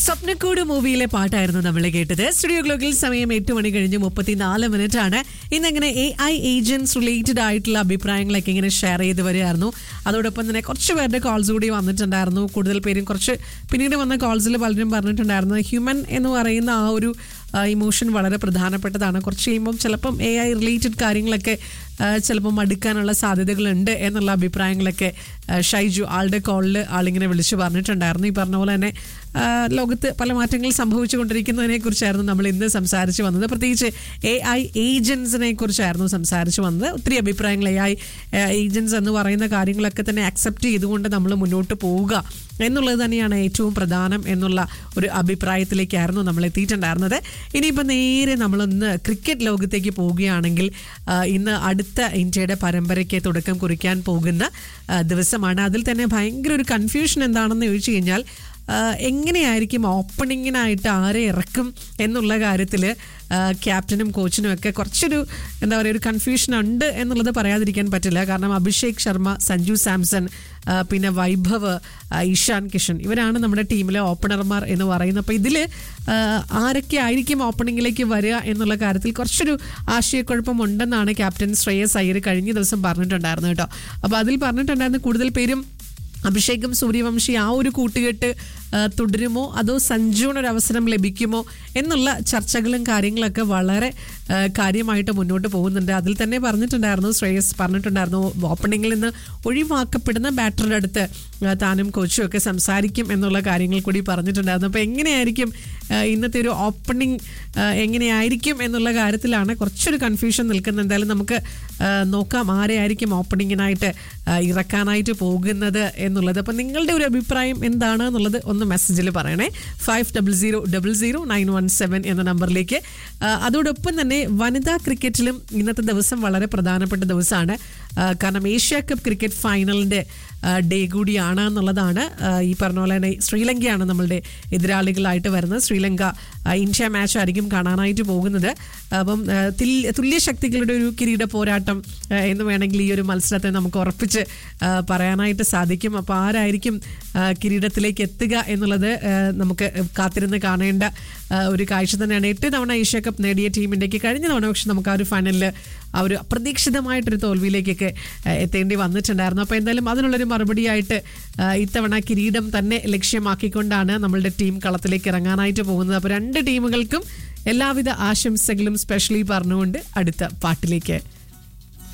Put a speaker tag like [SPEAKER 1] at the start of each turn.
[SPEAKER 1] സ്വപ്നക്കൂട് മൂവിയിലെ പാട്ടായിരുന്നു നമ്മൾ കേട്ടത് സ്റ്റുഡിയോ ഗ്ലോക്കിൽ സമയം എട്ട് മണി കഴിഞ്ഞ് മുപ്പത്തിനാല് മിനിറ്റ് ആണ് ഇന്നങ്ങനെ എ ഐ ഏജൻസ് റിലേറ്റഡ് ആയിട്ടുള്ള അഭിപ്രായങ്ങളൊക്കെ ഇങ്ങനെ ഷെയർ ചെയ്ത് വരികയായിരുന്നു അതോടൊപ്പം തന്നെ കുറച്ച് പേരുടെ കോൾസ് കൂടി വന്നിട്ടുണ്ടായിരുന്നു കൂടുതൽ പേരും കുറച്ച് പിന്നീട് വന്ന കോൾസിൽ പലരും പറഞ്ഞിട്ടുണ്ടായിരുന്നു ഹ്യൂമൻ എന്ന് പറയുന്ന ആ ഒരു ഇമോഷൻ വളരെ പ്രധാനപ്പെട്ടതാണ് കുറച്ച് കഴിയുമ്പം ചിലപ്പം എ ഐ റിലേറ്റഡ് കാര്യങ്ങളൊക്കെ ആ, ചിലപ്പം മടുക്കാനുള്ള സാധ്യതകളുണ്ട് എന്നുള്ള അഭിപ്രായങ്ങളൊക്കെ ആ, ഷൈജു ആളുടെ കോളിൽ ആളിങ്ങനെ വിളിച്ചു പറഞ്ഞിട്ടുണ്ടായിരുന്നു ഈ പറഞ്ഞ പോലെ തന്നെ ആ, ലോകത്ത് പല മാറ്റങ്ങൾ സംഭവിച്ചുകൊണ്ടിരിക്കുന്നതിനെ കുറിച്ചായിരുന്നു നമ്മൾ ഇന്ന് സംസാരിച്ച് വന്നത് പ്രത്യേകിച്ച് എ ഐ ഏജൻസിനെ കുറിച്ചായിരുന്നു സംസാരിച്ച് വന്നത് ഒത്തിരി അഭിപ്രായങ്ങൾ എ ഐ ഏജൻസ് എന്ന് പറയുന്ന കാര്യങ്ങളൊക്കെ തന്നെ അക്സെപ്റ്റ് ചെയ്തുകൊണ്ട് നമ്മൾ മുന്നോട്ട് പോവുക എന്നുള്ളത് തന്നെയാണ് ഏറ്റവും പ്രധാനം എന്നുള്ള ഒരു അഭിപ്രായത്തിലേക്കായിരുന്നു നമ്മൾ എത്തിയിട്ടുണ്ടായിരുന്നത് ഇനിയിപ്പോൾ നേരെ നമ്മളൊന്ന് ക്രിക്കറ്റ് ലോകത്തേക്ക് പോവുകയാണെങ്കിൽ ആ, ഇന്ന് അടുത്ത ഇന്ത്യയുടെ പരമ്പരയ്ക്ക് തുടക്കം കുറിക്കാൻ പോകുന്ന ആ, ദിവസമാണ് അതിൽ തന്നെ ഭയങ്കര ഒരു കൺഫ്യൂഷൻ എന്താണെന്ന് ചോദിച്ചു കഴിഞ്ഞാൽ ആ, എങ്ങനെയായിരിക്കും ഓപ്പണിങ്ങിനായിട്ട് ആരെ ഇറക്കും എന്നുള്ള കാര്യത്തിൽ ക്യാപ്റ്റനും കോച്ചിനും ഒക്കെ കുറച്ചൊരു എന്താ പറയുക ഒരു കൺഫ്യൂഷൻ ഉണ്ട് എന്നുള്ളത് പറയാതിരിക്കാൻ പറ്റില്ല കാരണം അഭിഷേക് ശർമ്മ സഞ്ജു സാംസൺ ആ, പിന്നെ വൈഭവ് ആ, ഇഷാൻ കിഷൻ ഇവരാണ് നമ്മുടെ ടീമിലെ ഓപ്പണർമാർ എന്ന് പറയുന്നത് അപ്പോൾ ഇതിൽ ആരൊക്കെ ആയിരിക്കും ഓപ്പണിങ്ങിലേക്ക് വരിക എന്നുള്ള കാര്യത്തിൽ കുറച്ചൊരു ആശയക്കുഴപ്പം ഉണ്ടെന്നാണ് ക്യാപ്റ്റൻ ശ്രേയസ് അയ്യർ കഴിഞ്ഞ ദിവസം പറഞ്ഞിട്ടുണ്ടായിരുന്നു കേട്ടോ അപ്പോൾ അതിൽ പറഞ്ഞിട്ടുണ്ടായിരുന്ന കൂടുതൽ പേരും അഭിഷേകും സൂര്യവംശി ആ ഒരു കൂട്ടുകെട്ട് ആ, തുടരുമോ അതോ സഞ്ജുവിന് ഒരു അവസരം ലഭിക്കുമോ എന്നുള്ള ചർച്ചകളും കാര്യങ്ങളൊക്കെ വളരെ ആ, കാര്യമായിട്ട് മുന്നോട്ട് പോകുന്നുണ്ട് അതിൽ തന്നെ പറഞ്ഞിട്ടുണ്ടായിരുന്നു ശ്രേയസ് പറഞ്ഞിട്ടുണ്ടായിരുന്നു ഓപ്പണിങ്ങിൽ നിന്ന് ഒഴിവാക്കപ്പെടുന്ന ബാറ്ററുടെ അടുത്ത് ആ, താനും കോച്ചും ഒക്കെ സംസാരിക്കും എന്നുള്ള കാര്യങ്ങൾ കൂടി പറഞ്ഞിട്ടുണ്ടായിരുന്നു അപ്പോൾ എങ്ങനെയായിരിക്കും ആ, ഇന്നത്തെ ഒരു ഓപ്പണിംഗ് എങ്ങനെയായിരിക്കും എന്നുള്ള കാര്യത്തിലാണ് കുറച്ചൊരു കൺഫ്യൂഷൻ നിൽക്കുന്നത് എന്തായാലും നമുക്ക് ആ, നോക്കാം ആരെയായിരിക്കും ഓപ്പണിങ്ങിനായിട്ട് ആ, ഇറക്കാനായിട്ട് പോകുന്നത് എന്നുള്ളത് അപ്പം നിങ്ങളുടെ ഒരു അഭിപ്രായം എന്താണ് എന്നുള്ളത് ഒന്ന് മെസ്സേജിൽ പറയണേ five double zero double zero nine one seven എന്ന നമ്പറിലേക്ക് ആ, അതോടൊപ്പം തന്നെ വനിതാ ക്രിക്കറ്റിലും ഇന്നത്തെ ദിവസം വളരെ പ്രധാനപ്പെട്ട ദിവസമാണ് ആ, കാരണം ഏഷ്യ കപ്പ് ക്രിക്കറ്റ് ഫൈനലിൻ്റെ ഡേ കൂടിയാണ് എന്നുള്ളതാണ് ആ, ഈ പറഞ്ഞ പോലെ തന്നെ ശ്രീലങ്കയാണ് നമ്മളുടെ എതിരാളികളായിട്ട് വരുന്നത് ശ്രീലങ്ക ആ, ഇന്ത്യ മാച്ച് ആയിരിക്കും കാണാനായിട്ട് പോകുന്നത് അപ്പം ആ, തുല്യ തുല്യ ശക്തികളുടെ ഒരു കിരീട പോരാട്ടം ആ, എന്ന് വേണമെങ്കിൽ ഈ ഒരു മത്സരത്തെ നമുക്ക് ഉറപ്പിച്ച് ആ, പറയാനായിട്ട് സാധിക്കും അപ്പോൾ ആരായിരിക്കും ആ, കിരീടത്തിലേക്ക് എത്തുക എന്നുള്ളത് ആ, നമുക്ക് കാത്തിരുന്ന് കാണേണ്ട ആ, ഒരു കാഴ്ച തന്നെയാണ് എട്ട് തവണ ഏഷ്യ കപ്പ് നേടിയ ടീമിൻ്റെക്ക് കഴിഞ്ഞ തവണ പക്ഷെ നമുക്ക് ആ ഒരു ഫൈനലിൽ ആ ഒരു അപ്രതീക്ഷിതമായിട്ടൊരു തോൽവിയിലേക്കൊക്കെ ആ, എത്തേണ്ടി വന്നിട്ടുണ്ടായിരുന്നു അപ്പോൾ എന്തായാലും അതിനുള്ളൊരു മറുപടിയായിട്ട് ആ, ഇത്തവണ കിരീടം തന്നെ ലക്ഷ്യമാക്കിക്കൊണ്ടാണ് നമ്മളുടെ ടീം കളത്തിലേക്ക് ഇറങ്ങാനായിട്ട് പോകുന്നത് അപ്പോൾ രണ്ട് ടീമുകൾക്കും എല്ലാവിധ ആശംസകളും സ്പെഷ്യലി പറഞ്ഞുകൊണ്ട് അടുത്ത പാട്ടിലേക്ക്